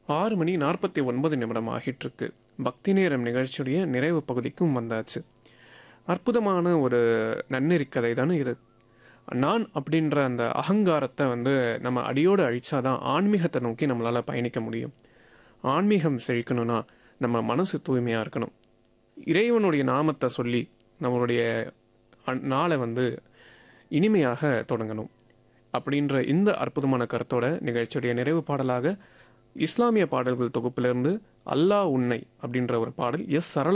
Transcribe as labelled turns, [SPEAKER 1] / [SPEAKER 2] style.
[SPEAKER 1] ஆறு மணி நாற்பத்தி ஒன்பது நிமிடம் ஆகிட்டுருக்கு பக்தி நேரம் நிகழ்ச்சியுடைய நிறைவு பகுதிக்கும் வந்தாச்சு அற்புதமான ஒரு நன்னெறி கதை தானே இது நான் அப்படின்ற அந்த அகங்காரத்தை வந்து நம்ம அடியோடு அழிச்சாதான் ஆன்மீகத்தை நோக்கி நம்மளால் பயணிக்க முடியும் ஆன்மீகம் செழிக்கணும்னா நம்ம மனசு தூய்மையாக இருக்கணும் இறைவனுடைய நாமத்தை சொல்லி நம்மளுடைய அன்- நாளை வந்து இனிமையாக தொடங்கணும் அப்படின்ற இந்த அற்புதமான கருத்தோட நிகழ்ச்சியுடைய நிறைவு பாடலாக இஸ்லாமிய பாடல்கள் தொகுப்பிலிருந்து அல்லாஹ் உன்னை அப்படின்ற ஒரு பாடல் எஸ் சரள